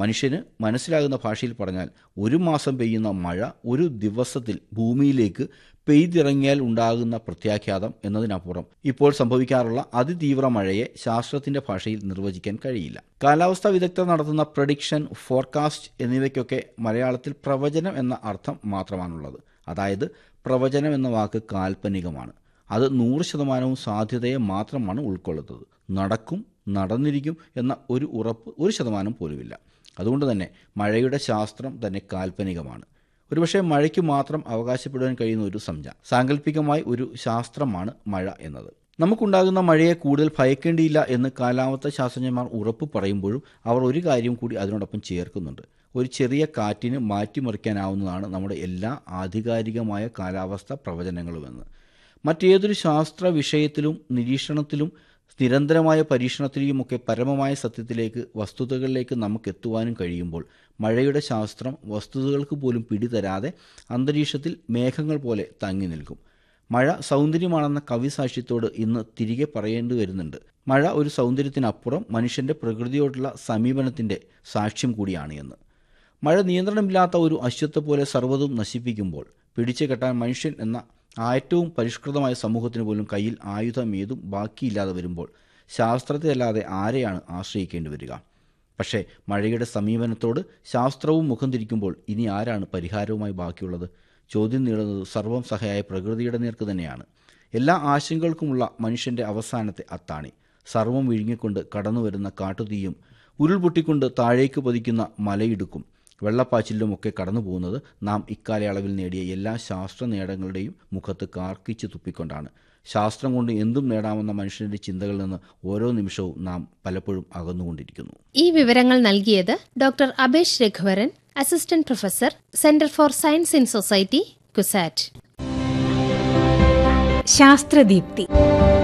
മനുഷ്യന് മനസ്സിലാകുന്ന ഭാഷയിൽ പറഞ്ഞാൽ ഒരു മാസം പെയ്യുന്ന മഴ ഒരു ദിവസത്തിൽ ഭൂമിയിലേക്ക് പെയ്തിറങ്ങിയാൽ ഉണ്ടാകുന്ന പ്രത്യാഘാതം എന്നതിനപ്പുറം ഇപ്പോൾ സംഭവിക്കാറുള്ള അതിതീവ്ര മഴയെ ശാസ്ത്രത്തിന്റെ ഭാഷയിൽ നിർവചിക്കാൻ കഴിയില്ല കാലാവസ്ഥാ വിദഗ്ധർ നടത്തുന്ന പ്രഡിക്ഷൻ ഫോർകാസ്റ്റ് എന്നിവയ്ക്കൊക്കെ മലയാളത്തിൽ പ്രവചനം എന്ന അർത്ഥം മാത്രമാണുള്ളത് അതായത് പ്രവചനം എന്ന വാക്ക് കാൽപ്പനികമാണ് അത് നൂറ് ശതമാനവും സാധ്യതയെ മാത്രമാണ് ഉൾക്കൊള്ളുന്നത് നടക്കും നടന്നിരിക്കും എന്ന ഒരു ഉറപ്പ് ഒരു ശതമാനം പോലുമില്ല അതുകൊണ്ട് തന്നെ മഴയുടെ ശാസ്ത്രം തന്നെ കാൽപ്പനികമാണ് ഒരുപക്ഷെ മഴയ്ക്ക് മാത്രം അവകാശപ്പെടുവാൻ കഴിയുന്ന ഒരു സംജ്ഞ സാങ്കല്പികമായി ഒരു ശാസ്ത്രമാണ് മഴ എന്നത് നമുക്കുണ്ടാകുന്ന മഴയെ കൂടുതൽ ഭയക്കേണ്ടിയില്ല എന്ന് കാലാവസ്ഥ ശാസ്ത്രജ്ഞന്മാർ ഉറപ്പ് പറയുമ്പോഴും അവർ ഒരു കാര്യം കൂടി അതിനോടൊപ്പം ചേർക്കുന്നുണ്ട് ഒരു ചെറിയ കാറ്റിന് മാറ്റിമറിക്കാനാവുന്നതാണ് നമ്മുടെ എല്ലാ ആധികാരികമായ കാലാവസ്ഥ പ്രവചനങ്ങളുമെന്ന് മറ്റേതൊരു ശാസ്ത്ര വിഷയത്തിലും നിരീക്ഷണത്തിലും നിരന്തരമായ പരീക്ഷണത്തിലുമൊക്കെ പരമമായ സത്യത്തിലേക്ക് വസ്തുതകളിലേക്ക് നമുക്ക് എത്തുവാനും കഴിയുമ്പോൾ മഴയുടെ ശാസ്ത്രം വസ്തുതകൾക്ക് പോലും പിടിതരാതെ അന്തരീക്ഷത്തിൽ മേഘങ്ങൾ പോലെ തങ്ങി നിൽക്കും മഴ സൗന്ദര്യമാണെന്ന കവിസാക്ഷ്യത്തോട് ഇന്ന് തിരികെ പറയേണ്ടി വരുന്നുണ്ട് മഴ ഒരു സൗന്ദര്യത്തിനപ്പുറം മനുഷ്യന്റെ പ്രകൃതിയോടുള്ള സമീപനത്തിന്റെ സാക്ഷ്യം കൂടിയാണ് എന്ന് മഴ നിയന്ത്രണമില്ലാത്ത ഒരു അശ്വത്തെ പോലെ സർവ്വതും നശിപ്പിക്കുമ്പോൾ പിടിച്ചു കെട്ടാൻ മനുഷ്യൻ എന്ന ഏറ്റവും പരിഷ്കൃതമായ സമൂഹത്തിന് പോലും കയ്യിൽ ആയുധം ഏതും ബാക്കിയില്ലാതെ വരുമ്പോൾ ശാസ്ത്രത്തെയല്ലാതെ ആരെയാണ് ആശ്രയിക്കേണ്ടി വരിക പക്ഷേ മഴയുടെ സമീപനത്തോട് ശാസ്ത്രവും മുഖം തിരിക്കുമ്പോൾ ഇനി ആരാണ് പരിഹാരവുമായി ബാക്കിയുള്ളത് ചോദ്യം നീളുന്നത് സർവം സഹയായ പ്രകൃതിയുടെ നേർക്ക് തന്നെയാണ് എല്ലാ ആശങ്കകൾക്കുമുള്ള മനുഷ്യന്റെ അവസാനത്തെ അത്താണി സർവം വിഴുങ്ങിക്കൊണ്ട് കടന്നുവരുന്ന കാട്ടുതീയും ഉരുൾപൊട്ടിക്കൊണ്ട് താഴേക്ക് പതിക്കുന്ന മലയിടുക്കും വെള്ളപ്പാച്ചിലുമൊക്കെ കടന്നു പോകുന്നത് നാം ഇക്കാലയളവിൽ നേടിയ എല്ലാ ശാസ്ത്ര നേട്ടങ്ങളുടെയും മുഖത്ത് കാർക്കിച്ച് തുപ്പിക്കൊണ്ടാണ് ശാസ്ത്രം കൊണ്ട് എന്തും നേടാമെന്ന മനുഷ്യന്റെ ചിന്തകളിൽ നിന്ന് ഓരോ നിമിഷവും നാം പലപ്പോഴും അകന്നുകൊണ്ടിരിക്കുന്നു ഈ വിവരങ്ങൾ നൽകിയത് doctor Abhesh Raghuvaran assistant professor centre for science in society CUSAT ശാസ്ത്രദീപ്തി